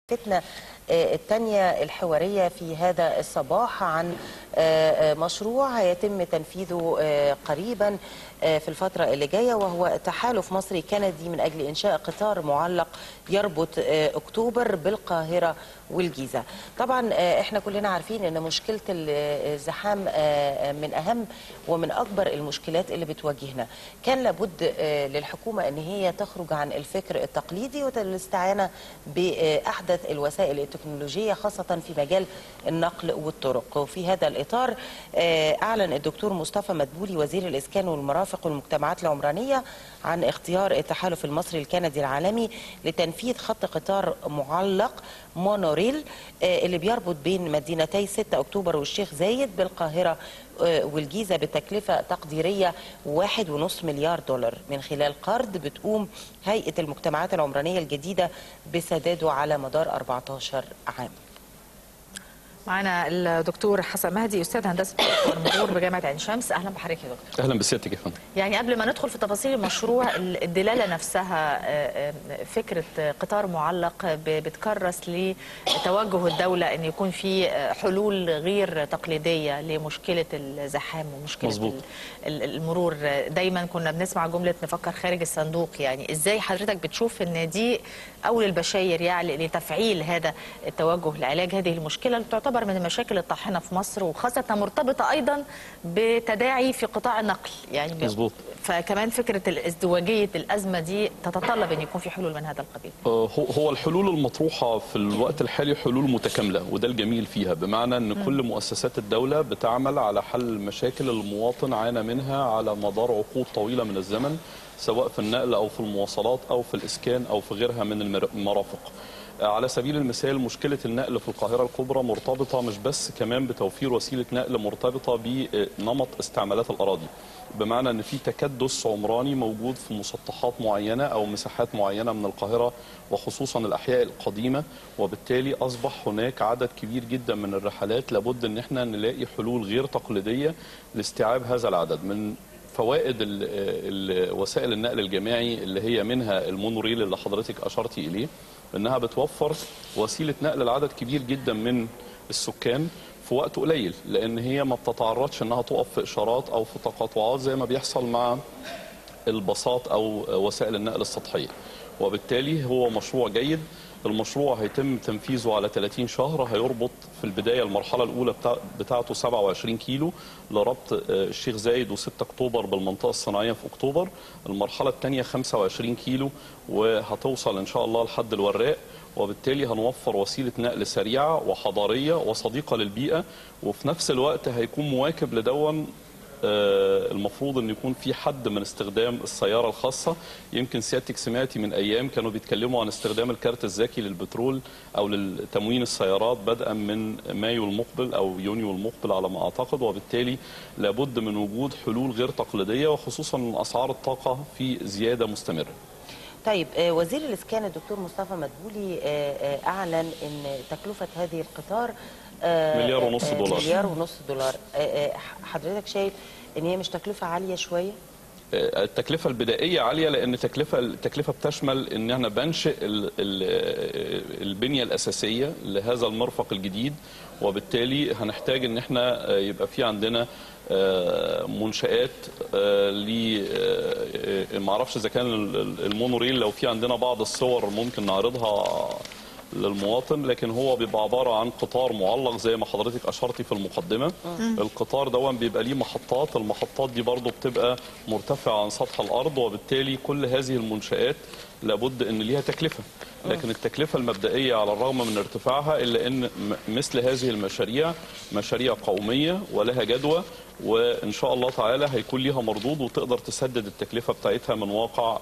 فتنا الثانية الحوارية في هذا الصباح عن مشروع هيتم تنفيذه قريبا في الفترة اللي جاية وهو تحالف مصري كندي من أجل إنشاء قطار معلق يربط أكتوبر بالقاهرة والجيزة طبعا احنا كلنا عارفين ان مشكلة الزحام من أهم ومن أكبر المشكلات اللي بتواجهنا كان لابد للحكومة ان هي تخرج عن الفكر التقليدي والاستعانة بأحدث الوسائل التكنولوجية خاصة في مجال النقل والطرق وفي هذا الإطار أعلن الدكتور مصطفى مدبولي وزير الإسكان والمرافق والمجتمعات العمرانية عن اختيار التحالف المصري الكندي العالمي لتنفيذ خط قطار معلق مونوريل اللي بيربط بين مدينتي 6 أكتوبر والشيخ زايد بالقاهرة والجيزة بتكلفة تقديرية واحد ونص مليار دولار من خلال قرض بتقوم هيئة المجتمعات العمرانية الجديدة بسداده على مدار 14 عام معنا الدكتور حسن مهدي استاذ هندسه المرور بجامعه عين شمس اهلا بحضرتك يا دكتور اهلا بسيادتك يا فندم يعني قبل ما ندخل في تفاصيل المشروع الدلاله نفسها فكره قطار معلق بتكرس لتوجه الدوله ان يكون في حلول غير تقليديه لمشكله الزحام ومشكله مزبوط. المرور دايما كنا بنسمع جمله نفكر خارج الصندوق يعني ازاي حضرتك بتشوف ان دي اول البشاير يعني لتفعيل هذا التوجه لعلاج هذه المشكله اللي تعتبر من المشاكل الطاحنه في مصر وخاصه مرتبطه ايضا بتداعي في قطاع النقل يعني مظبوط فكمان فكره ازدواجيه الازمه دي تتطلب ان يكون في حلول من هذا القبيل هو هو الحلول المطروحه في الوقت الحالي حلول متكامله وده الجميل فيها بمعنى ان م. كل مؤسسات الدوله بتعمل على حل مشاكل المواطن عانى منها على مدار عقود طويله من الزمن سواء في النقل او في المواصلات او في الاسكان او في غيرها من المرافق على سبيل المثال مشكلة النقل في القاهرة الكبرى مرتبطة مش بس كمان بتوفير وسيلة نقل مرتبطة بنمط استعمالات الأراضي بمعنى أن في تكدس عمراني موجود في مسطحات معينة أو مساحات معينة من القاهرة وخصوصا الأحياء القديمة وبالتالي أصبح هناك عدد كبير جدا من الرحلات لابد أن احنا نلاقي حلول غير تقليدية لاستيعاب هذا العدد من فوائد ال ال وسائل النقل الجماعي اللي هي منها المونوريل اللي حضرتك أشرتي إليه انها بتوفر وسيله نقل لعدد كبير جدا من السكان في وقت قليل لان هي ما بتتعرضش انها تقف في اشارات او في تقاطعات زي ما بيحصل مع الباصات او وسائل النقل السطحيه وبالتالي هو مشروع جيد المشروع هيتم تنفيذه على 30 شهر هيربط في البدايه المرحله الاولى بتاع بتاعته 27 كيلو لربط الشيخ زايد و6 اكتوبر بالمنطقه الصناعيه في اكتوبر المرحله الثانيه 25 كيلو وهتوصل ان شاء الله لحد الوراق وبالتالي هنوفر وسيله نقل سريعه وحضاريه وصديقه للبيئه وفي نفس الوقت هيكون مواكب لدون المفروض ان يكون في حد من استخدام السياره الخاصه يمكن سيادتك سمعتي من ايام كانوا بيتكلموا عن استخدام الكارت الذكي للبترول او لتموين السيارات بدءا من مايو المقبل او يونيو المقبل على ما اعتقد وبالتالي لابد من وجود حلول غير تقليديه وخصوصا ان اسعار الطاقه في زياده مستمره طيب وزير الاسكان الدكتور مصطفى مدبولي اعلن ان تكلفه هذه القطار مليار ونص دولار مليار ونص دولار حضرتك شايف ان هي مش تكلفه عاليه شويه التكلفة البدائية عالية لأن تكلفة التكلفة بتشمل إن احنا بنشئ البنية الأساسية لهذا المرفق الجديد وبالتالي هنحتاج إن احنا يبقى في عندنا منشآت ل ما اعرفش إذا كان المونوريل لو في عندنا بعض الصور ممكن نعرضها للمواطن لكن هو بيبقى عباره عن قطار معلق زي ما حضرتك اشرتي في المقدمه القطار دون بيبقى ليه محطات المحطات دي برضو بتبقى مرتفعه عن سطح الارض وبالتالي كل هذه المنشات لابد ان ليها تكلفه لكن التكلفه المبدئيه على الرغم من ارتفاعها الا ان مثل هذه المشاريع مشاريع قوميه ولها جدوى وان شاء الله تعالى هيكون ليها مردود وتقدر تسدد التكلفه بتاعتها من واقع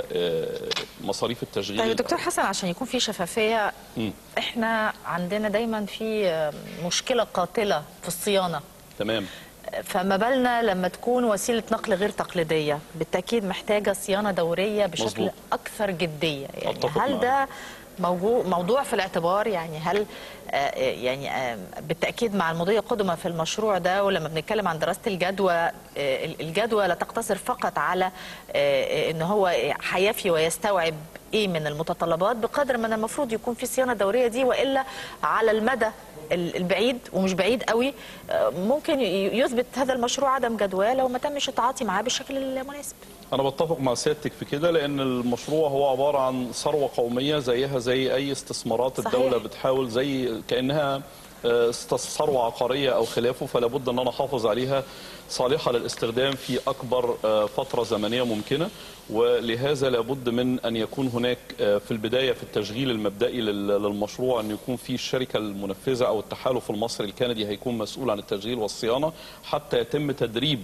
مصاريف التشغيل طيب دكتور حسن عشان يكون في شفافيه م. احنا عندنا دايما في مشكله قاتله في الصيانه تمام فما بالنا لما تكون وسيله نقل غير تقليديه بالتاكيد محتاجه صيانه دوريه بشكل مزبوط. اكثر جديه يعني أتفق هل معك. ده موضوع موضوع في الاعتبار يعني هل آه، يعني آه، بالتاكيد مع المضي قدما في المشروع ده ولما بنتكلم عن دراسه الجدوى آه، الجدوى لا تقتصر فقط على آه، ان هو هيفي ويستوعب ايه من المتطلبات بقدر ما المفروض يكون في صيانه دوريه دي والا على المدى ال- البعيد ومش بعيد قوي آه، ممكن ي- يثبت هذا المشروع عدم جدوى لو ما تمش التعاطي معاه بالشكل المناسب أنا بتفق مع سيادتك في كده لأن المشروع هو عبارة عن ثروة قومية زيها زي أي استثمارات صحيح. الدولة بتحاول زي كأنها آه، است- ثروة عقارية أو خلافه فلا بد أن أنا أحافظ عليها صالحة للاستخدام في أكبر آه، فترة زمنية ممكنة ولهذا لابد من أن يكون هناك آه، في البداية في التشغيل المبدئي لل- للمشروع أن يكون في الشركة المنفذة أو التحالف المصري الكندي هيكون مسؤول عن التشغيل والصيانة حتى يتم تدريب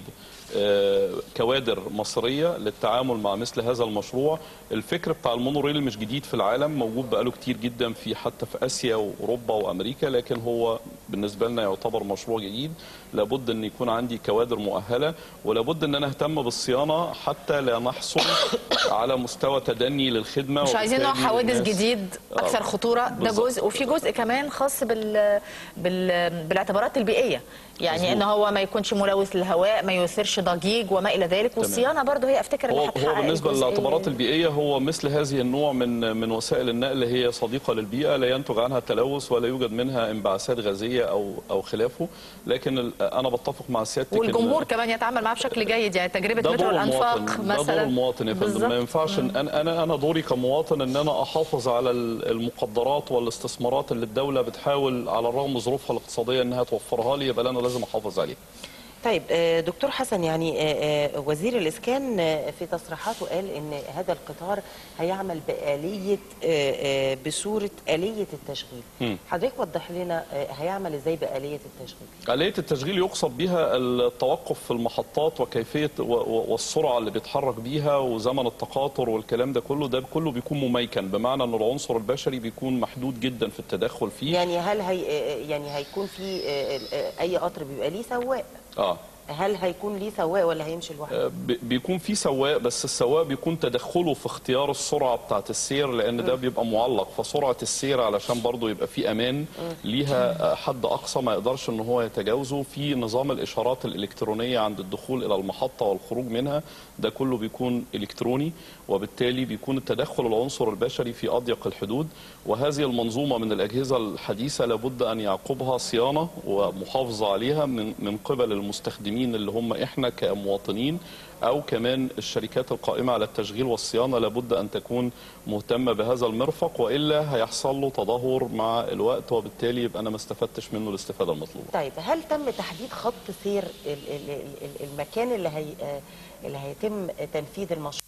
آه، كوادر مصرية للتعامل مع مثل هذا المشروع الفكر بتاع المونوريل مش جديد في العالم موجود بقاله كتير جدا في حتى في آسيا وأوروبا وأمريكا لكن هو بالنسبة لنا يعتبر مشروع جديد لابد أن يكون عندي كوادر مؤهلة ولابد أن أنا أهتم بالصيانة حتى لا نحصل على مستوى تدني للخدمة مش عايزين نوع وبالتالي حوادث الناس- جديد اكثر آه، خطوره ده بالظبط. جزء وفي جزء كمان خاص بال... بال... بالاعتبارات البيئيه يعني مظبوط. ان هو ما يكونش ملوث للهواء ما يثيرش ضجيج وما الى ذلك والصيانه برضه هي افتكر اللي هو هتحقق هو بالنسبه الجزء للاعتبارات البيئيه هو مثل هذه النوع من من وسائل النقل هي صديقه للبيئه لا ينتج عنها تلوث ولا يوجد منها انبعاثات غازيه او او خلافه لكن ال- انا بتفق مع سيادتك إن- والجمهور كمان يتعامل معاه بشكل جيد يعني تجربه ده مترو دور الانفاق المواطن ده مثلا دور المواطن يا فندم بالظبط. ما ينفعش إن انا انا انا دوري كمواطن ان انا احافظ على ال- المقدرات والاستثمارات اللي الدوله بتحاول على الرغم من ظروفها الاقتصاديه انها توفرها لي يبقى انا لازم احافظ عليها طيب آه، دكتور حسن يعني آه، آه، وزير الإسكان آه، في تصريحاته قال إن هذا القطار هيعمل بآلية آه، آه، بصورة آلية التشغيل مم. حضرتك وضح لنا آه، هيعمل إزاي بآلية التشغيل آلية التشغيل يقصد بها التوقف في المحطات وكيفية و- و- والسرعة اللي بيتحرك بيها وزمن التقاطر والكلام ده كله ده كله بيكون مميكن بمعنى أن العنصر البشري بيكون محدود جدا في التدخل فيه يعني هل هي آه، يعني هيكون في آه، آه، أي قطر بيبقى ليه سواق آه. هل هيكون ليه سواق ولا هيمشي لوحده؟ بي- بيكون في سواق بس السواق بيكون تدخله في اختيار السرعه بتاعه السير لان ده بيبقى معلق فسرعه السير علشان برضه يبقى في امان ليها حد اقصى ما يقدرش ان هو يتجاوزه في نظام الاشارات الالكترونيه عند الدخول الى المحطه والخروج منها ده كله بيكون الكتروني وبالتالي بيكون التدخل العنصر البشري في اضيق الحدود وهذه المنظومه من الاجهزه الحديثه لابد ان يعقبها صيانه ومحافظه عليها من من قبل المستخدمين اللي هم احنا كمواطنين او كمان الشركات القائمه على التشغيل والصيانه لابد ان تكون مهتمه بهذا المرفق والا هيحصل له تدهور مع الوقت وبالتالي يبقى انا ما استفدتش منه الاستفاده المطلوبه. طيب هل تم تحديد خط سير ال- ال- ال- المكان اللي هي آه، اللي هيتم تنفيذ المشروع؟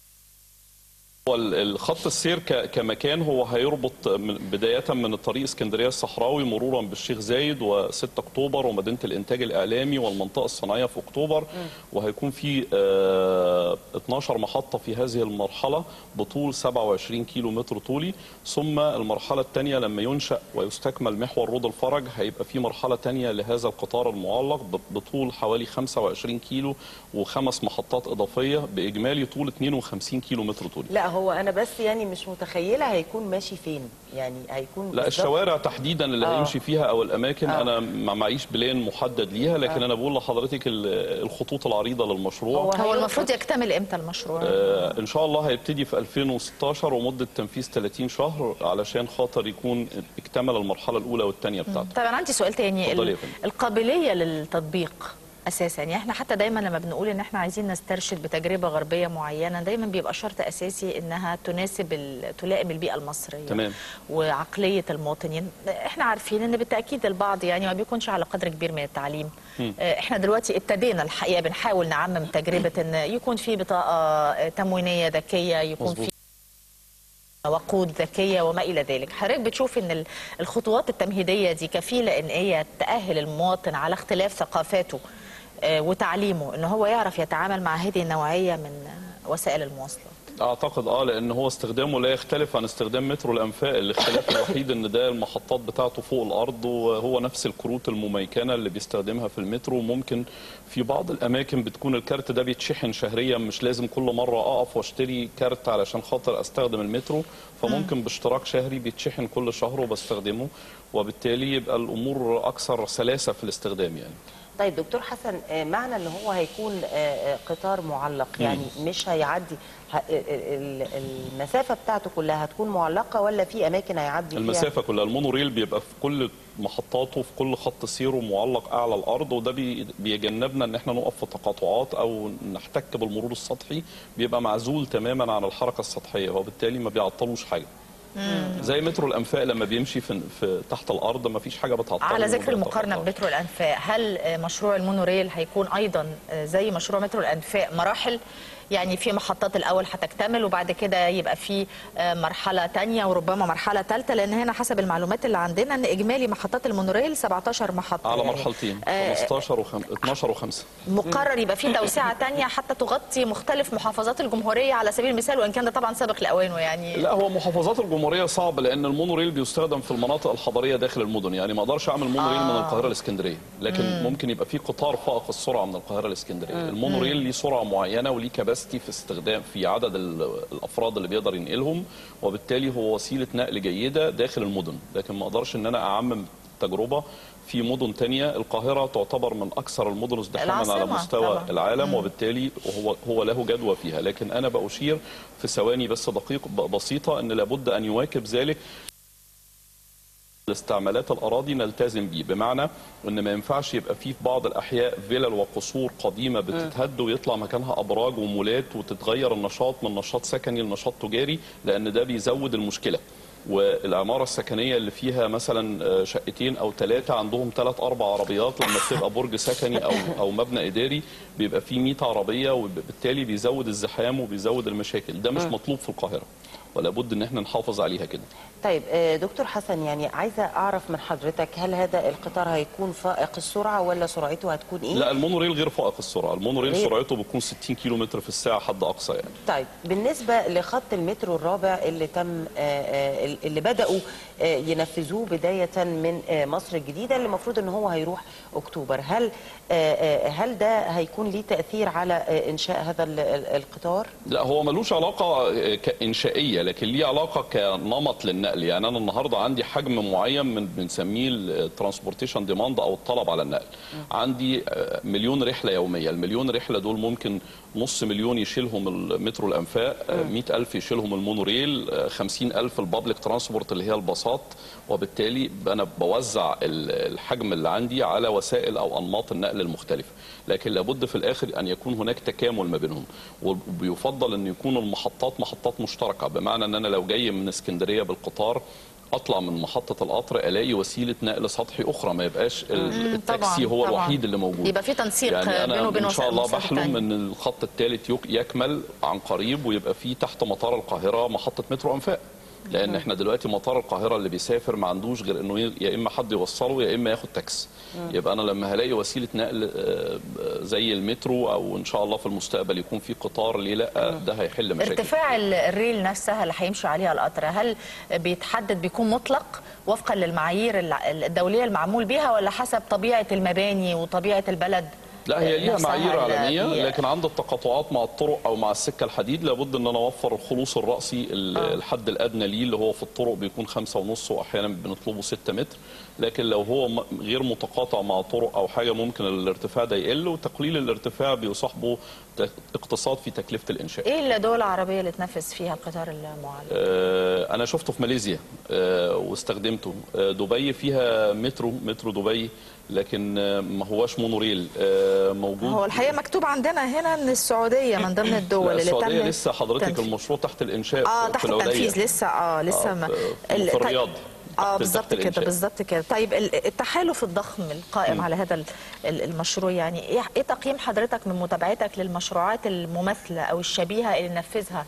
هو ال- الخط السير ك- كمكان هو هيربط من بداية من الطريق اسكندرية الصحراوي مرورا بالشيخ زايد و6 اكتوبر ومدينة الانتاج الاعلامي والمنطقة الصناعية في اكتوبر وهيكون في آه، 12 محطة في هذه المرحلة بطول 27 كيلو متر طولي ثم المرحلة الثانية لما ينشأ ويستكمل محور رود الفرج هيبقى في مرحلة ثانية لهذا القطار المعلق ب- بطول حوالي 25 كيلو وخمس محطات إضافية بإجمالي طول 52 كيلو متر طولي لا هو انا بس يعني مش متخيله هيكون ماشي فين يعني هيكون لا بالظبط- الشوارع تحديدا اللي آه. هيمشي فيها او الاماكن آه. انا ما معيش بلان محدد ليها لكن آه. انا بقول لحضرتك ال- الخطوط العريضه للمشروع هو هو هيربط- المفروض يكتمل امتى المشروع؟ آه ان شاء الله هيبتدي في 2016 ومده تنفيذ 30 شهر علشان خاطر يكون اكتمل المرحله الاولى والثانيه بتاعته طيب انا عندي سؤال تاني اتفضلي يا ال- فندم. القابليه للتطبيق اساسا يعني احنا حتى دايما لما بنقول ان احنا عايزين نسترشد بتجربه غربيه معينه دايما بيبقى شرط اساسي انها تناسب ال- تلائم البيئه المصريه تمام. وعقليه المواطنين احنا عارفين ان بالتاكيد البعض يعني ما بيكونش على قدر كبير من التعليم مم. آه، احنا دلوقتي ابتدينا الحقيقه بنحاول نعمم تجربه ان يكون في بطاقه آه، تموينيه ذكيه يكون مظبوط. في وقود ذكيه وما الى ذلك حضرتك بتشوف ان ال- الخطوات التمهيديه دي كفيله ان هي تاهل المواطن على اختلاف ثقافاته آه، وتعليمه ان هو يعرف يتعامل مع هذه النوعيه من آه، وسائل المواصلات اعتقد اه لان هو استخدامه لا يختلف عن استخدام مترو الانفاق الاختلاف الوحيد ان ده المحطات بتاعته فوق الارض وهو نفس الكروت المميكنه اللي بيستخدمها في المترو ممكن في بعض الاماكن بتكون الكارت ده بيتشحن شهريا مش لازم كل مره اقف واشتري كارت علشان خاطر استخدم المترو فممكن باشتراك شهري بيتشحن كل شهر وبستخدمه وبالتالي يبقى الامور اكثر سلاسه في الاستخدام يعني طيب دكتور حسن آه، معنى ان هو هيكون آه، آه، قطار معلق يعني مش هيعدي ه- ال- ال- المسافه بتاعته كلها هتكون معلقه ولا في اماكن هيعدي فيها المسافه كلها المونوريل بيبقى في كل محطاته في كل خط سيره معلق اعلى الارض وده بي- بيجنبنا ان احنا نقف في تقاطعات او نحتك بالمرور السطحي بيبقى معزول تماما عن الحركه السطحيه وبالتالي ما بيعطلوش حاجه زي مترو الانفاق لما بيمشي في, في تحت الارض ما فيش حاجه بتعطله على ذكر وما المقارنه بيتقاطعش. بمترو الانفاق هل آه، مشروع المونوريل هيكون ايضا آه، زي مشروع مترو الانفاق مراحل يعني في محطات الاول هتكتمل وبعد كده يبقى في آه، مرحله تانية وربما مرحله ثالثه لان هنا حسب المعلومات اللي عندنا ان اجمالي محطات المونوريل 17 محطه على يعني. مرحلتين آه، 15 و 12 و5 مقرر يبقى في توسعه تانية حتى تغطي مختلف محافظات الجمهوريه على سبيل المثال وان كان ده طبعا سابق لاوانه يعني لا هو محافظات الجمهوريه صعب لان المونوريل بيستخدم في المناطق الحضريه داخل المدن يعني ما اقدرش اعمل مونوريل آه. من القاهره الاسكندريه لكن ممكن يبقى في قطار فائق السرعه من القاهره الاسكندريه المونوريل ليه سرعه معينه وليه كباستي في استخدام في عدد ال- الافراد اللي بيقدر ينقلهم وبالتالي هو وسيله نقل جيده داخل المدن لكن ما اقدرش ان انا اعمم تجربه في مدن تانية القاهرة تعتبر من أكثر المدن ازدحاما على العاصمة مستوى طبعاً. العالم وبالتالي هو هو له جدوى فيها لكن أنا بأشير في ثواني بس دقيق ب- بسيطة أن لابد أن يواكب ذلك الاستعمالات الاراضي نلتزم بيه بمعنى ان ما ينفعش يبقى فيه في بعض الاحياء فيلل وقصور قديمه بتتهد ويطلع مكانها ابراج ومولات وتتغير النشاط من نشاط سكني لنشاط تجاري لان ده بيزود المشكله والعماره السكنيه اللي فيها مثلا آه، شقتين او ثلاثه عندهم ثلاث اربع عربيات لما بتبقى برج سكني او او مبنى اداري بيبقى فيه 100 عربيه وبالتالي بيزود الزحام وبيزود المشاكل ده مش مطلوب في القاهره ولا بد ان احنا نحافظ عليها كده طيب آه، دكتور حسن يعني عايزه اعرف من حضرتك هل هذا القطار هيكون فائق السرعه ولا سرعته هتكون ايه لا المونوريل غير فائق السرعه المونوريل غير- سرعته بتكون 60 كيلو متر في الساعه حد اقصى يعني طيب بالنسبة لخط المترو الرابع اللي تم آه، آه، اللي بدأوا آه، ينفذوه بداية من آه، مصر الجديدة اللي المفروض ان هو هيروح اكتوبر هل آه، آه، هل ده هيكون ليه تأثير على آه، انشاء هذا ال- ال- القطار؟ لا هو ملوش علاقه كانشائيه لكن ليه علاقه كنمط للنقل يعني انا النهارده عندي حجم معين من بنسميه الترانسبورتيشن ديماند او الطلب على النقل عندي آه، مليون رحله يوميه المليون رحله دول ممكن نص مليون يشيلهم المترو الانفاق آه، 100 الف يشيلهم المونوريل آه، 50 الف البابليك ترانسبورت اللي هي الباصات وبالتالي انا بوزع ال- الحجم اللي عندي على وسائل او انماط النقل المختلفه لكن لابد في الاخر ان يكون هناك تكامل ما بينهم وبيفضل ان يكون المحطات محطات مشتركه بمعنى ان انا لو جاي من اسكندريه بالقطار اطلع من محطه القطر الاقي وسيله نقل سطحي اخرى ما يبقاش ال- التاكسي طبعاً، هو طبعاً. الوحيد اللي موجود يبقى في تنسيق يعني انا بينه وبين ان شاء وسائل الله المواصلات بحلم التانية. ان الخط الثالث يك- يكمل عن قريب ويبقى فيه تحت مطار القاهره محطه مترو انفاق لان احنا دلوقتي مطار القاهره اللي بيسافر ما عندوش غير انه ي- يا اما حد يوصله يا اما ياخد تاكس يبقى انا لما هلاقي وسيله نقل آه، زي المترو او ان شاء الله في المستقبل يكون في قطار ليه لا ده هيحل مشاكل ارتفاع ال- الريل نفسها اللي هيمشي عليها القطر هل بيتحدد بيكون مطلق وفقا للمعايير الع- الدوليه المعمول بيها ولا حسب طبيعه المباني وطبيعه البلد لا هي ليها نفسها معايير ال- عالميه بي- لكن عند التقاطعات مع الطرق او مع السكه الحديد لابد ان انا اوفر الخلوص الراسي ال- الحد الادنى ليه اللي هو في الطرق بيكون خمسة ونص واحيانا بنطلبه 6 متر لكن لو هو م- غير متقاطع مع طرق او حاجه ممكن الارتفاع ده يقل وتقليل الارتفاع بيصاحبه ت- اقتصاد في تكلفه الانشاء ايه الدول العربيه اللي تنفذ فيها القطار المعلق آه، انا شفته في ماليزيا آه، واستخدمته آه، دبي فيها مترو مترو دبي لكن آه، ما هواش مونوريل آه، موجود هو الحقيقه مكتوب عندنا هنا ان السعوديه من ضمن الدول لا اللي السعوديه تم لسه حضرتك تنفيذ. المشروع تحت الانشاء اه في تحت العليا. التنفيذ لسه اه لسه آه، ما في- ال- في طيب- الرياض اه تحت- بالظبط تحت كده الإنشاء. بالظبط كده طيب ال- التحالف الضخم القائم على هذا ال- ال- المشروع يعني ايه إيه تقييم حضرتك من متابعتك للمشروعات المماثله او الشبيهه اللي نفذها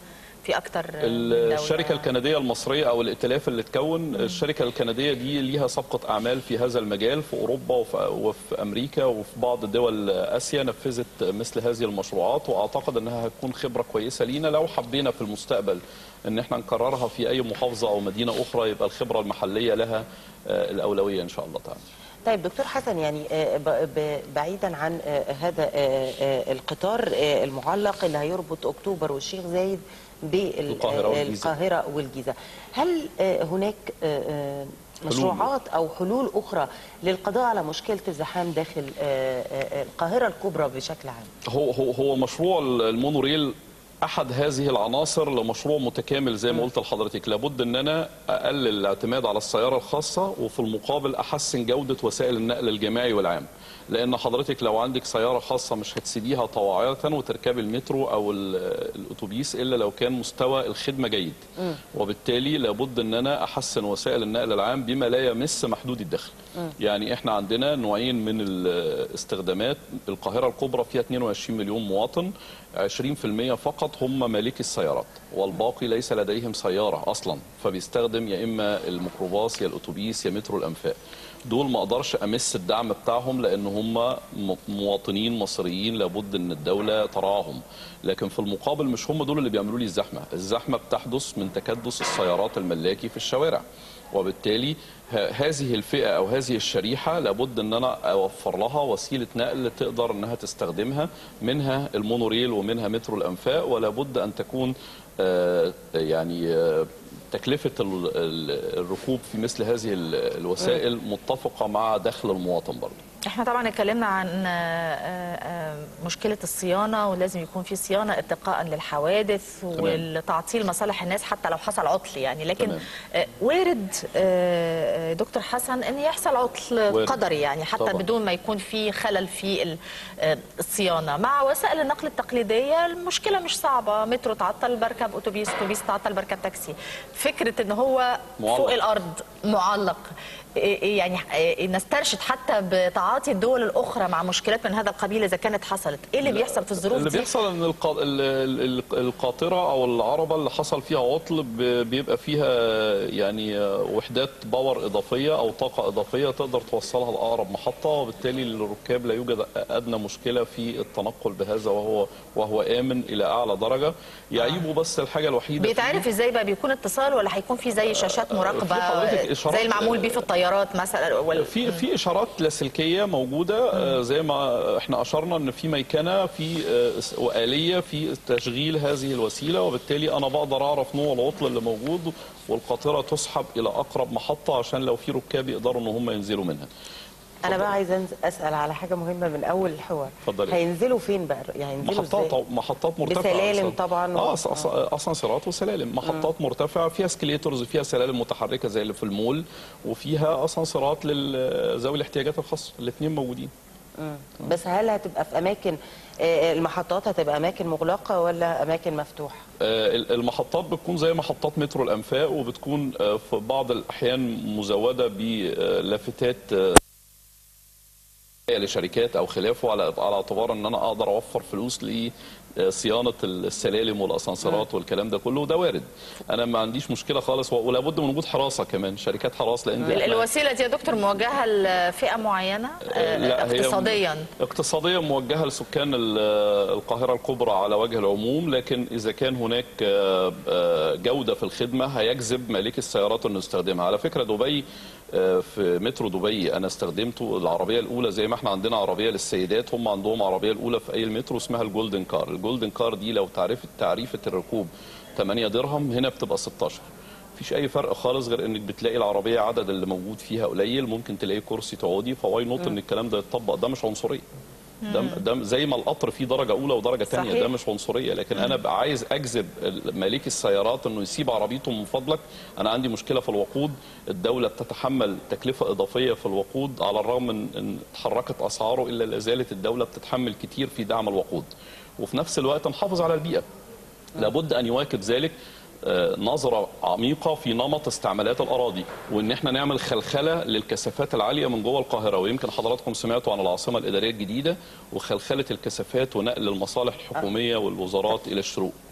في اكتر من دولة. الشركة الكندية المصرية أو الائتلاف اللي اتكون الشركة الكندية دي ليها سابقة أعمال في هذا المجال في أوروبا وفي, وفي أمريكا وفي بعض دول آسيا نفذت مثل هذه المشروعات وأعتقد أنها هتكون خبرة كويسة لينا لو حبينا في المستقبل أن احنا نكررها في أي محافظة أو مدينة أخرى يبقى الخبرة المحلية لها آه، الأولوية إن شاء الله تعالى طيب دكتور حسن يعني آه، ب- ب- بعيدا عن آه، هذا آه، آه، القطار آه، المعلق اللي هيربط اكتوبر والشيخ زايد القاهرة والجيزة. بالقاهره والجيزه هل آه، هناك آه، آه، مشروعات او حلول اخرى للقضاء على مشكله الزحام داخل آه، آه، القاهره الكبرى بشكل عام هو هو هو مشروع المونوريل احد هذه العناصر لمشروع متكامل زي ما قلت لحضرتك لابد ان انا اقلل الاعتماد على السياره الخاصه وفي المقابل احسن جوده وسائل النقل الجماعي والعام لان حضرتك لو عندك سياره خاصه مش هتسيبيها طواعيه وتركبي المترو او ال- الاتوبيس الا لو كان مستوى الخدمه جيد وبالتالي لابد ان انا احسن وسائل النقل العام بما لا يمس محدود الدخل يعني احنا عندنا نوعين من الاستخدامات القاهره الكبرى فيها 22 مليون مواطن 20% فقط هم مالكي السيارات والباقي ليس لديهم سياره اصلا فبيستخدم يا اما الميكروباص يا الاتوبيس يا مترو الانفاق دول ما اقدرش امس الدعم بتاعهم لان هم م- مواطنين مصريين لابد ان الدوله تراعهم لكن في المقابل مش هم دول اللي بيعملوا لي الزحمه الزحمه بتحدث من تكدس السيارات الملاكي في الشوارع وبالتالي ه- هذه الفئه او هذه الشريحه لابد ان انا اوفر لها وسيله نقل تقدر انها تستخدمها منها المونوريل ومنها مترو الانفاق ولابد ان تكون آه، يعني آه، تكلفه ال- ال- الركوب في مثل هذه ال- الوسائل متفقه مع دخل المواطن برضه احنا طبعا اتكلمنا عن آه، آه، مشكله الصيانه ولازم يكون في صيانه اتقاء للحوادث والتعطيل مصالح الناس حتى لو حصل عطل يعني لكن تمام. آه، وارد آه، دكتور حسن ان يحصل عطل وارد. قدري يعني حتى طبعاً. بدون ما يكون في خلل في ال- آه، الصيانه مع وسائل النقل التقليديه المشكله مش صعبه مترو تعطل بركب اتوبيس اتوبيس تعطل بركب تاكسي فكره ان هو معلق. فوق الارض معلق إيه- إيه يعني إيه نسترشد حتى بتعاطي الدول الاخرى مع مشكلات من هذا القبيل اذا كانت حصلت ايه اللي بيحصل في الظروف اللي دي بيحصل ان الق- ال- ال- ال- القاطره او العربه اللي حصل فيها عطل ب- بيبقى فيها يعني وحدات باور اضافيه او طاقه اضافيه تقدر توصلها لاقرب محطه وبالتالي للركاب لا يوجد ادنى مشكله في التنقل بهذا وهو وهو امن الى اعلى درجه يعيبه بس الحاجه الوحيده فيه- بيتعرف ازاي بقى بيكون اتصال ولا هيكون في زي شاشات في مراقبه حضرتك إشارات- زي المعمول بيه في الطيارات مثلا ولا في في اشارات لاسلكيه موجوده آه، زي ما احنا اشرنا ان في ميكنه في آه، واليه في تشغيل هذه الوسيله وبالتالي انا بقدر اعرف نوع العطل اللي موجود والقاطره تسحب الى اقرب محطه عشان لو في ركاب يقدروا ان هم ينزلوا منها انا بقى عايزه أنز- اسال على حاجه مهمه من اول الحوار اتفضلي. هينزلوا فين بقى يعني ينزلوا محطات ازاي محطات مرتفعه بسلالم أصلاً. طبعاً اه و- أص- أص- اسانسيرات وسلالم محطات مرتفعه فيها سكليتورز فيها سلالم متحركه زي اللي في المول وفيها اسانسيرات لذوي الاحتياجات الخاصه الاثنين موجودين بس هل هتبقى في اماكن آه، المحطات هتبقى اماكن مغلقه ولا اماكن مفتوحه آه، المحطات بتكون زي محطات مترو الانفاق وبتكون آه، في بعض الاحيان مزوده بلافتات آه، لشركات او خلافه على على اعتبار ان انا اقدر اوفر فلوس لصيانه السلالم والاسانسيرات والكلام ده كله وده وارد انا ما عنديش مشكله خالص ولا بد من وجود حراسه كمان شركات حراسه لان ال- إحنا- الوسيله دي يا دكتور موجهه لفئه معينه آه، لا، هي اقتصاديا اقتصاديا موجهه لسكان ال- القاهره الكبرى على وجه العموم لكن اذا كان هناك آه، آه، جوده في الخدمه هيجذب مالك السيارات انه يستخدمها على فكره دبي آه، في مترو دبي انا استخدمته العربيه الاولى زي ما احنا عندنا عربيه للسيدات هم عندهم عربيه الاولى في اي المترو اسمها الجولدن كار الجولدن كار دي لو تعرفت تعريفه الركوب 8 درهم هنا بتبقى 16 مفيش اي فرق خالص غير انك بتلاقي العربيه عدد اللي موجود فيها قليل ممكن تلاقي كرسي تقعدي فواي نوت ان الكلام ده يتطبق ده مش عنصريه ده ده زي ما القطر فيه درجه اولى ودرجه ثانيه صحيح. ده مش عنصريه لكن انا بقى عايز اجذب مالك السيارات انه يسيب عربيته من فضلك انا عندي مشكله في الوقود الدوله بتتحمل تكلفه اضافيه في الوقود على الرغم من ان اتحركت اسعاره الا لا زالت الدوله بتتحمل كتير في دعم الوقود وفي نفس الوقت نحافظ على البيئه لابد ان يواكب ذلك آه، نظرة عميقة في نمط استعمالات الأراضي وإن احنا نعمل خلخلة للكثافات العالية من جوه القاهرة ويمكن حضراتكم سمعتوا عن العاصمة الإدارية الجديدة وخلخلة الكثافات ونقل المصالح الحكومية والوزارات إلى الشروق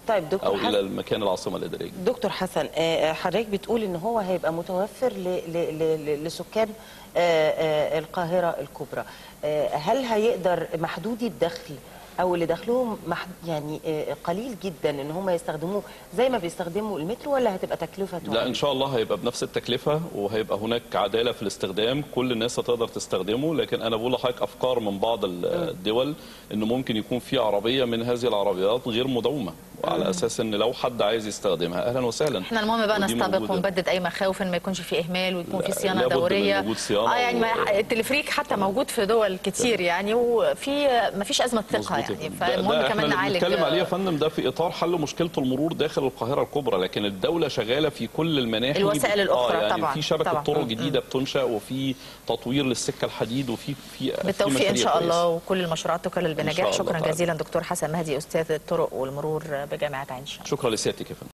طيب دكتور او حسن- الى المكان العاصمه الاداريه دكتور حسن آه، حضرتك بتقول ان هو هيبقى متوفر ل- ل- ل- لسكان آه، آه، القاهره الكبرى آه، هل هيقدر محدودي الدخل او اللي دخلهم مح- يعني آه، قليل جدا ان هم يستخدموه زي ما بيستخدموا المترو ولا هتبقى تكلفته لا عالية؟ ان شاء الله هيبقى بنفس التكلفه وهيبقى هناك عداله في الاستخدام كل الناس هتقدر تستخدمه لكن انا بقول لحضرتك افكار من بعض ال- الدول انه ممكن يكون في عربيه من هذه العربيات غير مدومه وعلى اساس ان لو حد عايز يستخدمها اهلا وسهلا احنا المهم بقى ودي نستبق موجودة. ونبدد اي مخاوف ان ما يكونش في اهمال ويكون في لا، صيانه لابد من دوريه وجود صيانة اه يعني ما و- التلفريك حتى موجود في دول كتير يعني وفي ما فيش ازمه ثقه مظبوط يا يعني فندم. ده- فالمهم ده احنا كمان اللي نعالج بنتكلم عليه يا فندم ده في اطار حل مشكله المرور داخل القاهره الكبرى لكن الدوله شغاله في كل المناحي الوسائل بت- الأخرى يعني طبعاً، في شبكه طبعاً. طرق مم. جديده بتنشا وفي تطوير للسكه الحديد وفي في في بالتوفيق ان مشاريع شاء كويسة. الله وكل المشروعات تكلل بنجاح الله شكرا تعالى. جزيلا دكتور حسن مهدي استاذ الطرق والمرور بجامعه عين شمس شكرا لسيادتك يا فندم